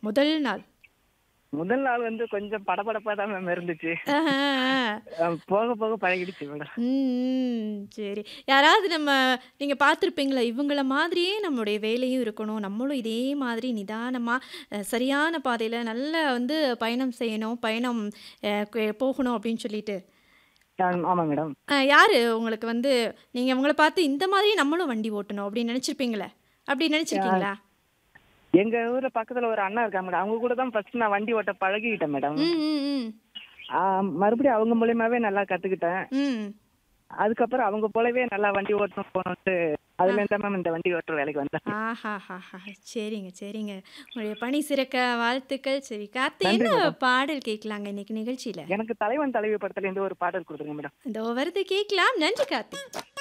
முதல் நாள் முதல் நாள் வந்து கொஞ்சம் படபடப்பா தான் மேம் இருந்துச்சு ஆஹா, ஆ. அஹ் போக போக பழகிடுச்சு மேடம் ம் சரி யாராவது நம்ம நீங்கள் பார்த்துருப்பீங்களா இவங்கள மாதிரியே நம்மளுடைய வேலையும் இருக்கணும் நம்மளும் இதே மாதிரி நிதானமாக சரியான பாதையில் நல்லா வந்து பயணம் செய்யணும் பயணம் அஹ், கு- போகணும் அப்படின்னு சொல்லிட்டு ஆம், ஆமா மேடம் அஹ், யாரு உங்களுக்கு வந்து நீங்கள் அவங்கள பார்த்து இந்த மாதிரி நம்மளும் வண்டி ஓட்டணும் அப்படின்னு நினச்சிருப்பீங்களே அப்படி நினச்சிருக்கீங்களா எங்க ஊர்ல பக்கத்துல ஒரு அண்ணா இருக்காங்க மேடம் அவங்க கூட தான் ஃபர்ஸ்ட் நான் வண்டி ஓட்ட பழகிக்கிட்டேன் மேடம் ம் ம் ம் ஆஹ் மறுபடியும் அவங்க மூலியமாவே நல்லா கத்துக்கிட்டேன் ம் அதுக்கப்புறம் அவங்க போலவே நல்லா வண்டி ஓட்டணும் போகணும்ட்டு அதுல இருந்தா மேம் இந்த வண்டி ஓட்டுற வேலைக்கு வந்தேன் ஆஹா ஹா சரிங்க சரிங்க உங்களுடைய பணி சிறக்க வாழ்த்துக்கள் சரி கார்த்தி நன்றி என்ன மேடம். பாடல் கேட்கலாங்க இன்னைக்கு நிகழ்ச்சியில் எனக்கு தலைவன் தலைவி படத்துல இருந்து ஒரு பாடல் கொடுத்துருங்க மேடம் இந்த வருது கேட்கலாம் நன்றி கார்த்தி